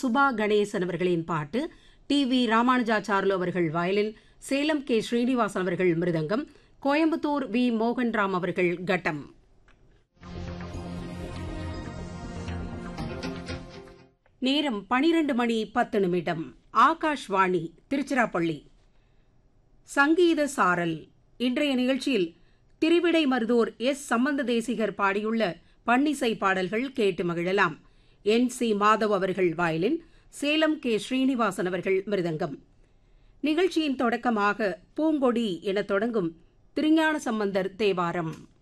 சுபா கணேசன் அவர்களின் பாட்டு T V Ramanujacharlu அவர்கள் வயலின் சேலம் கே ஸ்ரீனிவாசன் அவர்கள் மிருதங்கம் கோயம்புத்தூர் வி மோகன்ராம் அவர்கள் கட்டம் நேரம் பனிரெண்டு மணி பத்து நிமிடம் ஆகாஷ்வாணி திருச்சிராப்பள்ளி சங்கீத சாரல் இன்றைய நிகழ்ச்சியில் திருவிடை மருதூர் எஸ் சம்பந்த தேசிகர் பாடியுள்ள பன்னிசை பாடல்கள் கேட்டு மகிழலாம் என் சி மாதவ் அவர்கள் வயலின் சேலம் கே ஸ்ரீனிவாசன் அவர்கள் மிருதங்கம் நிகழ்ச்சியின் தொடக்கமாக பூங்கொடி என தொடங்கும் திருஞான சம்பந்தர் தேவாரம்